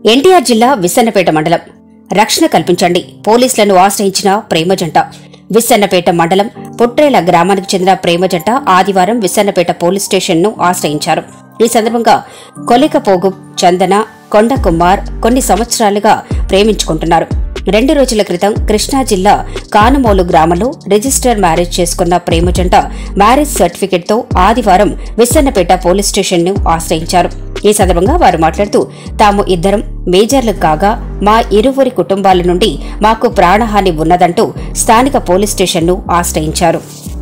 ఎన్టీఆర్ జిల్లా విస్సన్నపేట మండలం రక్షణ కల్పించండి పోలీసులను ఆశ్రయించిన ప్రేమ జంట విస్సన్నపేట మండలం పుట్రేల గ్రామానికి చెందిన ప్రేమ జంట ఆదివారం విస్సన్నపేట పోలీస్ స్టేషన్ను ఆశ్రయించారు ఈ సందర్భంగా కొలికపోగు చందన కొండ కుమార్ కొన్ని సంవత్సరాలుగా ప్రేమించుకుంటున్నారు రెండు రోజుల క్రితం కృష్ణా జిల్లా కానుమోలు గ్రామంలో రిజిస్టర్ మ్యారేజ్ చేసుకున్న ప్రేమ జంట మ్యారేజ్ సర్టిఫికెట్తో ఆదివారం విస్సన్నపేట పోలీస్ స్టేషన్ను ఆశ్రయించారు ఈ సందర్భంగా వారు మాట్లాడుతూ తాము ఇద్దరం మేజర్లు కాగా మా ఇరువురి కుటుంబాల నుండి మాకు ప్రాణహాని ఉన్నదంటూ స్థానిక పోలీస్ స్టేషన్ను ఆశ్రయించారు